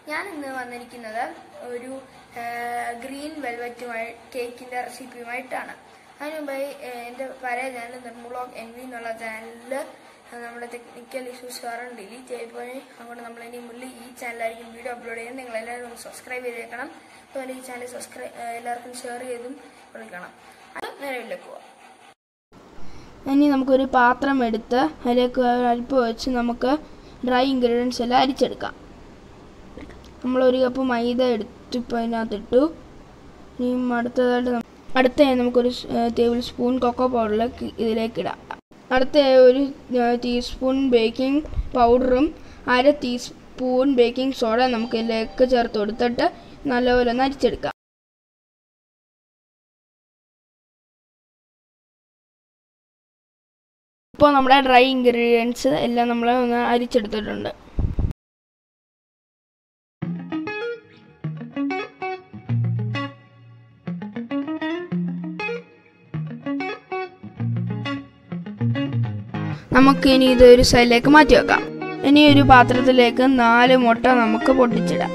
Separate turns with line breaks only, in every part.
ഞാൻ ഇന്ന് വന്നിരിക്കുന്നത് ഒരു ഗ്രീൻ വെൽവെറ്റുമായി കേക്കിന്റെ റെസിപ്പിയുമായിട്ടാണ് അതിനു മുമ്പായി ഏഹ്, എൻ്റെ പഴയ ചാനൽ നിർമ്മുളോഗ് എൻ വി എന്നുള്ള ചാനലിൽ നമ്മുടെ ടെക്നിക്കൽ ഇഷ്യൂസ് കാരണം ഡിലീറ്റ് ആയിപ്പോയി അതുകൊണ്ട് നമ്മൾ ഇനി മുന്നിൽ ഈ ചാനലായിരിക്കും വീഡിയോ അപ്ലോഡ് ചെയ്യുന്നത് നിങ്ങൾ എല്ലാവരും ഒന്ന് സബ്സ്ക്രൈബ് ചെയ്തേക്കണം അതുപോലെ ഈ ചാനൽ സബ്സ്ക്രൈബ് എല്ലാവർക്കും ഷെയർ ചെയ്തും കൊടുക്കണം അത് നിലവിലേക്ക് പോവാം
ഇനി നമുക്കൊരു പാത്രം എടുത്ത് അതിലേക്ക് അല്പം വെച്ച് നമുക്ക് ഡ്രൈ ഇൻഗ്രീഡിയൻസ് എല്ലാം അരിച്ചെടുക്കാം നമ്മൾ ഒരു കപ്പ് മൈദ എടുത്ത് ഇപ്പോൾ അതിനകത്തിട്ടു ഇനി അടുത്തതായിട്ട് നം- അടുത്തതായി നമുക്കൊരു ടേബിൾ സ്പൂൺ കൊക്കോ പൗഡറിലേക്ക് ഇതിലേക്ക് ഇടാം അടുത്തതായി ഒരു ടീസ്പൂൺ ബേക്കിംഗ് പൗഡറും അര ടീസ്പൂൺ ബേക്കിംഗ് സോഡ നമുക്ക് ഇതിലേക്ക് ചേർത്ത് കൊടുത്തിട്ട് നല്ലപോലെ ഒന്ന് അരിച്ചെടുക്കാം ഇപ്പോൾ നമ്മുടെ ഡ്രൈ ഇൻഗ്രീഡിയൻസ് എല്ലാം നമ്മൾ ഒന്ന് അരിച്ചെടുത്തിട്ടുണ്ട് നമുക്ക് ഇനി ഇത് ഒരു സൈഡിലേക്ക് മാറ്റി വെക്കാം ഇനി ഒരു പാത്രത്തിലേക്ക് നാല് മുട്ട നമുക്ക് പൊട്ടിച്ചിടാം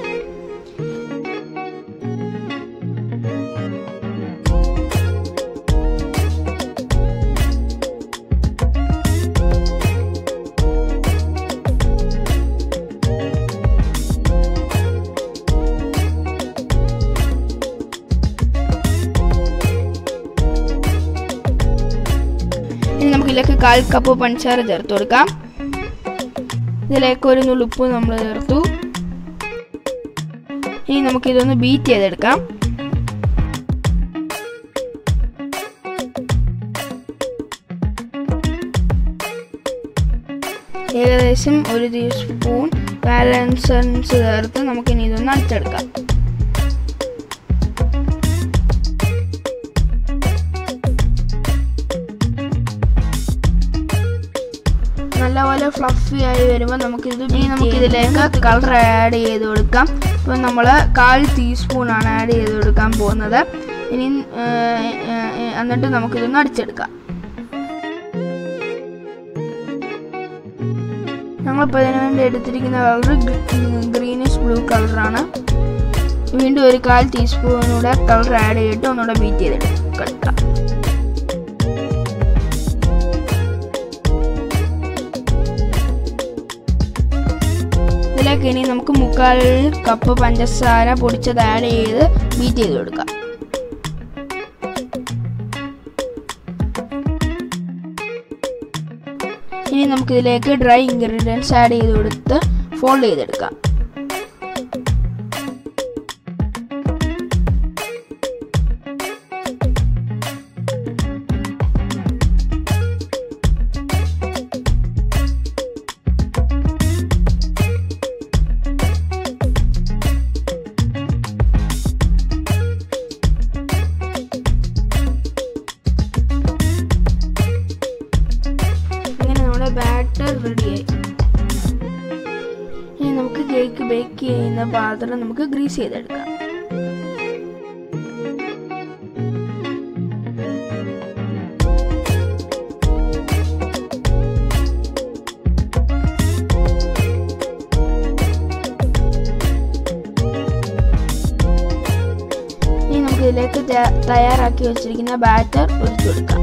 ഇനി നമുക്ക് ഇതിലേക്ക് കാൽ കപ്പ് പഞ്ചസാര ചേർത്ത് കൊടുക്കാം ഇതിലേക്ക് ഒരു നുള്ളുപ്പ് നമ്മൾ ചേർത്തു ഇനി നമുക്ക് ഇതൊന്ന് ബീറ്റ് ചെയ്തെടുക്കാം ഏകദേശം ഒരു ടീസ്പൂൺ ബാലൻസൻസ് ചേർത്ത് നമുക്കിനി ഇതൊന്ന് അടിച്ചെടുക്കാം നല്ലപോലെ ഫ്ലഫി ആയി വരുമ്പോൾ നമുക്കിത് ഇനി നമുക്കിതിലേക്ക് കളർ ആഡ് ചെയ്ത് കൊടുക്കാം ഇപ്പം നമ്മൾ കാൽ ടീസ്പൂൺ ആണ് ആഡ് ചെയ്ത് കൊടുക്കാൻ പോകുന്നത് ഇനി ആ, ആ, ആ, എന്നിട്ട് നമുക്കിതൊന്ന് അടിച്ചെടുക്കാം ഞങ്ങളിപ്പോൾ ഇതിനു വേണ്ടി എടുത്തിരിക്കുന്ന കളർ ഗ്രീനിഷ് ബ്ലൂ കളറാണ് വീണ്ടും ഒരു കാൽ ടീസ്പൂണൂടെ കളർ ആഡ് ചെയ്തിട്ട് ഒന്നുകൂടെ ബീറ്റ് ചെയ്തെടുക്കാം ഇതിലേക്ക് ഇനി നമുക്ക് മുക്കാൽ കപ്പ് പഞ്ചസാര പൊടിച്ചത് ആഡ് ചെയ്ത് ബീറ്റ് ചെയ്ത് കൊടുക്കാം ഇനി നമുക്ക് ഇതിലേക്ക് ഡ്രൈ ഇൻഗ്രീഡിയൻസ് ആഡ് ചെയ്ത് കൊടുത്ത് ഫോൾഡ് ചെയ്തെടുക്കാം അങ്ങനെ നമ്മുടെ ബാറ്റർ റെഡിയായി ഇനി നമുക്ക് കേക്ക് ബേക്ക് ചെയ്യുന്ന പാത്രം നമുക്ക് ഗ്രീസ് ചെയ്തെടുക്കാം ഇനി നമുക്ക് ഇതിലേക്ക് ത- തയ്യാറാക്കി വെച്ചിരിക്കുന്ന ബാറ്റർ ഒഴിച്ചു കൊടുക്കാം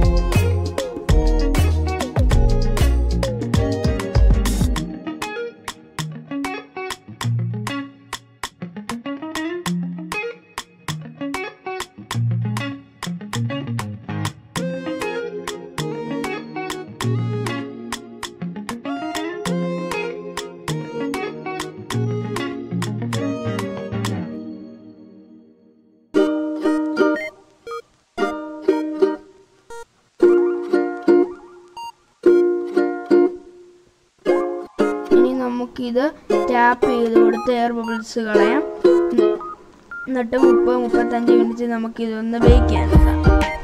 ഇനി നമുക്കിത് ടാപ്പ് ചെയ്ത് കൊടുത്ത് എയർ ബബിൾസ് കളയാം ഉം. എന്നിട്ട് മുപ്പത് മുപ്പത്തഞ്ച് മിനിറ്റ് നമുക്കിതൊന്ന് ബേക്ക് ചെയ്യാൻ ഇടാം.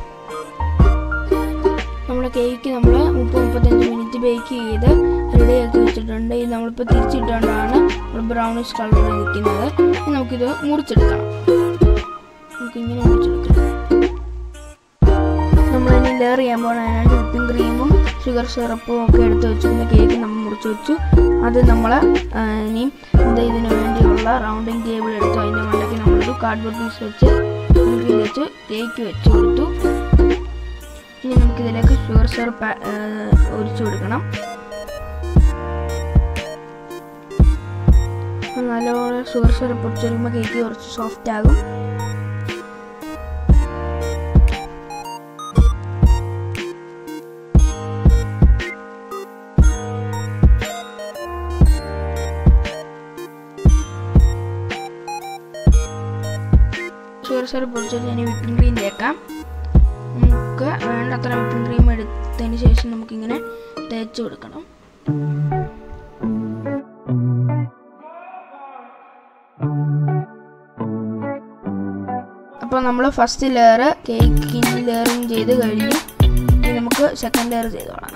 നമ്മുടെ കേക്ക് നമ്മൾ മുപ്പത് മുപ്പത്തഞ്ച് മിനിറ്റ് ബേക്ക് ചെയ്ത് റെഡിയാക്കി വെച്ചിട്ടുണ്ട് ഇത് നമ്മളിപ്പോൾ തിരിച്ചിട്ടുകൊണ്ടാണ് നമ്മൾ ബ്രൗണിഷ് കളർ നിൽക്കുന്നത് ഇനി നമുക്കിത് മുറിച്ചെടുക്കണം നമുക്കിങ്ങനെ മുറിച്ചെടുക്കാം നമ്മളിനി ലെയർ ചെയ്യാൻ പോകണം അതിനായിട്ട് വിപ്പിംഗ് ക്രീമും ഷുഗർ സിറപ്പും ഒക്കെ എടുത്ത് വെച്ചിരുന്ന കേക്ക് നമ്മൾ മുറിച്ച് വെച്ചു അത് നമ്മൾ ഇനിയും ഇത് ഇതിന് വേണ്ടിയുള്ള റൗണ്ടിങ് ടേബിൾ എടുത്തു അതിൻ്റെ മണ്ടയ്ക്ക് നമ്മളൊരു കാർഡ്ബോർഡ് പീസ് വെച്ച് ഇതിൽ വെച്ച് കേക്ക് വെച്ച് കൊടുത്തു ഇനി നമുക്കിതിലേക്ക് ഷുഗർ സിറപ്പ് ഒഴിച്ചു കൊടുക്കണം നല്ലപോലെ ഷുഗർ സിറപ്പ് ഒഴിച്ച് വരുമ്പോൾ കേക്ക് കുറച്ച് സോഫ്റ്റ് ആകും ഷുഗർ സിറപ്പ് ഒഴിച്ച് ഇനി വിപ്പിംഗ് ക്രീം തേക്കാം നമുക്ക് വേണ്ടത്ര വിപ്പിംഗ് ക്രീം എടുത്തതിന് ശേഷം നമുക്കിങ്ങനെ തേച്ച് കൊടുക്കണം അപ്പോൾ നമ്മൾ ഫസ്റ്റ് ലെയർ കേക്കിന് ലെയറിങ് ചെയ്ത് കഴിഞ്ഞു ഇനി നമുക്ക് സെക്കൻഡ് ലെയർ ചെയ്ത് തുടങ്ങാം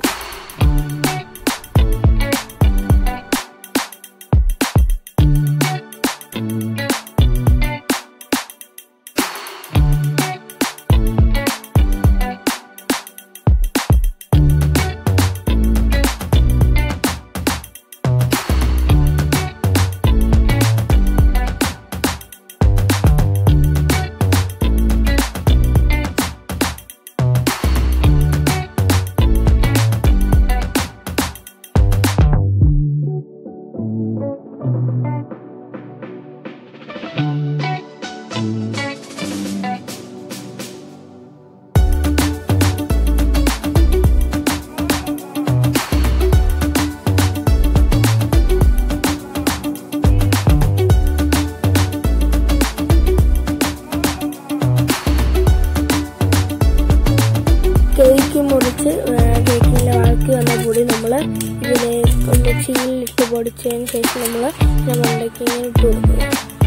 കേക്ക് മുറിച്ച് കേക്കിൻ്റെ ബാക്കി വന്ന പൊടി നമ്മൾ ഇതിലെ മിക്സിയിൽ ഇട്ട് പൊടിച്ചതിന് ശേഷം നമ്മൾ മണ്ടയ്ക്ക് ഇങ്ങനെ ഇട്ട് കൊടുക്കുക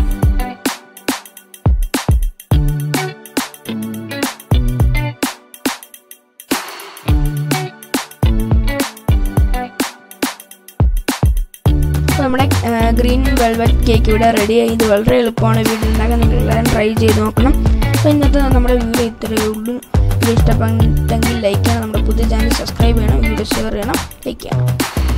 അപ്പോൾ നമ്മുടെ ഗ്രീൻ വെൽവെറ്റ് കേക്ക് ഇവിടെ റെഡി ആയി ഇത് വളരെ എളുപ്പമാണ് വീട്ടിൽ ഉണ്ടാക്കാൻ നിങ്ങൾ എല്ലാവരും ട്രൈ ചെയ്ത് നോക്കണം അപ്പോൾ ഇന്നത്തെ നമ്മുടെ വീഡിയോ ഇത്രയേ ഉള്ളൂ വീഡിയോ ഇഷ്ടപ്പെട്ടെങ്കിൽ ലൈക്ക് ചെയ്യണം നമ്മുടെ പുതിയ ചാനൽ സബ്സ്ക്രൈബ് ചെയ്യണം വീഡിയോ ഷെയർ ചെയ്യണം ലൈക്ക് ചെയ്യണം